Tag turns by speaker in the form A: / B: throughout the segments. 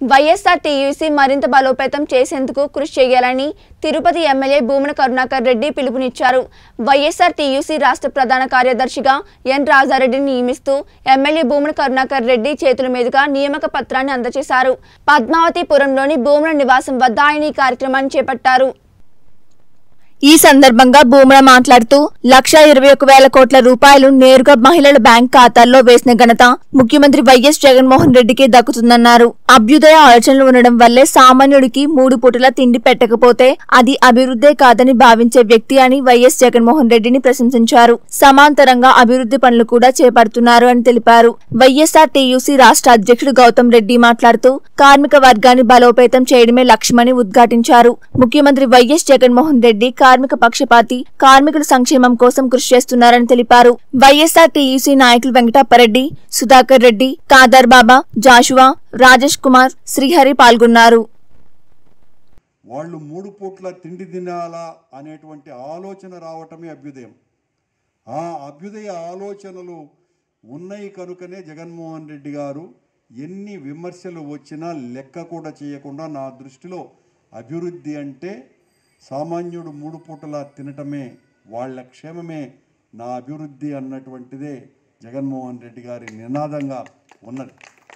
A: YSR TUC మరింత బలోపేతం చేసేందుకు కృషి చేయాలని తిరుపతి ఎమ్మెల్యే భూమన కరుణాకర్ రెడ్డి పిలుపునిచ్చారు వైఎస్ఆర్ టీయూసీ రాష్ట్ర ప్రధాన కార్యదర్శిగా ఎన్ రాజారెడ్డిని నియమిస్తూ ఎమ్మెల్యే భూమన కరుణాకర్ రెడ్డి చేతుల మీదుగా నియామక పత్రాన్ని అందజేశారు పద్మావతిపురంలోని భూమన నివాసం వద్ద ఆయన ఈ కార్యక్రమాన్ని చేపట్టారు ఈ సందర్భంగా భూమన మాట్లాడుతూ లక్ష ఇరవై ఒక వేల కోట్ల రూపాయలు నేరుగా మహిళల బ్యాంక్ ఖాతాల్లో వేసిన ఘనత ముఖ్యమంత్రి వైఎస్ జగన్మోహన్ రెడ్డికి దక్కుతుందన్నారు అభ్యుదయ ఆలోచనలు ఉండడం వల్లే సామాన్యుడికి మూడు పూటల తిండి పెట్టకపోతే అది అభివృద్ధే కాదని భావించే వ్యక్తి అని వైఎస్ జగన్మోహన్ రెడ్డిని ప్రశంసించారు సమాంతరంగా అభివృద్ధి పనులు కూడా చేపడుతున్నారు అని తెలిపారు వైఎస్ఆర్ టీయూసీ రాష్ట్ర అధ్యక్షుడు గౌతమ్ రెడ్డి మాట్లాడుతూ కార్మిక వర్గాన్ని బలోపేతం చేయడమే లక్ష్యమని ఉద్ఘాటించారు ముఖ్యమంత్రి వైఎస్ జగన్మోహన్ రెడ్డి కార్మిక పక్షపాతి కార్మికుల సంక్షేమం కోసం కృషి చేస్తున్నారని తెలిపారు వైఎస్ఆర్ టీయూసీ నాయకులు వెంకటప్పారెడ్డి సుధాకర్ రెడ్డి కాదర్ బాబా జాషువా రాజేష్ కుమార్ శ్రీహరి పాల్గొన్నారు
B: వాళ్ళు మూడు పూట్ల తిండి తినాలా అనేటువంటి ఆలోచన రావటమే అభ్యుదయం ఆ అభ్యుదయ ఆలోచనలు ఉన్నాయి కనుకనే జగన్మోహన్ రెడ్డి గారు ఎన్ని విమర్శలు వచ్చినా లెక్క కూడా చేయకుండా నా దృష్టిలో అభివృద్ధి అంటే సామాన్యుడు మూడు పూటల తినటమే వాళ్ళ క్షేమమే నా అభివృద్ధి అన్నటువంటిదే జగన్మోహన్ రెడ్డి గారి నినాదంగా ఉన్నది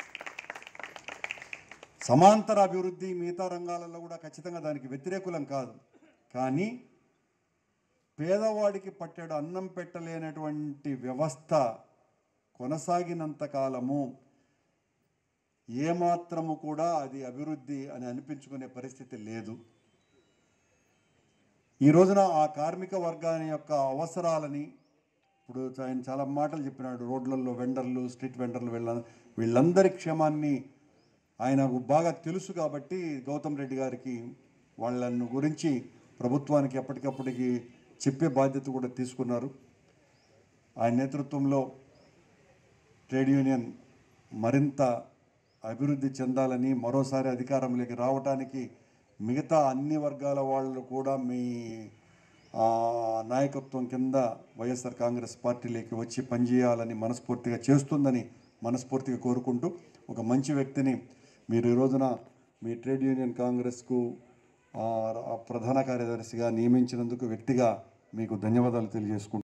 B: సమాంతర అభివృద్ధి మిగతా రంగాలలో కూడా ఖచ్చితంగా దానికి వ్యతిరేకులం కాదు కానీ పేదవాడికి పట్టెడు అన్నం పెట్టలేనటువంటి వ్యవస్థ కొనసాగినంత కాలము ఏమాత్రము కూడా అది అభివృద్ధి అని అనిపించుకునే పరిస్థితి లేదు ఈ రోజున ఆ కార్మిక వర్గాని యొక్క అవసరాలని ఇప్పుడు ఆయన చాలా మాటలు చెప్పినాడు రోడ్లలో వెండర్లు స్ట్రీట్ వెండర్లు వీళ్ళ వీళ్ళందరి క్షేమాన్ని ఆయనకు బాగా తెలుసు కాబట్టి గౌతమ్ రెడ్డి గారికి వాళ్ళను గురించి ప్రభుత్వానికి ఎప్పటికప్పటికి చెప్పే బాధ్యత కూడా తీసుకున్నారు ఆయన నేతృత్వంలో ట్రేడ్ యూనియన్ మరింత అభివృద్ధి చెందాలని మరోసారి అధికారంలోకి రావడానికి మిగతా అన్ని వర్గాల వాళ్ళు కూడా మీ ఆ, నాయకత్వం కింద వైఎస్ఆర్ కాంగ్రెస్ పార్టీలోకి వచ్చి పనిచేయాలని మనస్ఫూర్తిగా చేస్తుందని మనస్ఫూర్తిగా కోరుకుంటూ ఒక మంచి వ్యక్తిని మీరు ఈ రోజున మీ ట్రేడ్ యూనియన్ కాంగ్రెస్కు ఆ, ప్రధాన కార్యదర్శిగా నియమించినందుకు వ్యక్తిగా మీకు ధన్యవాదాలు తెలియజేసుకుంటున్నాను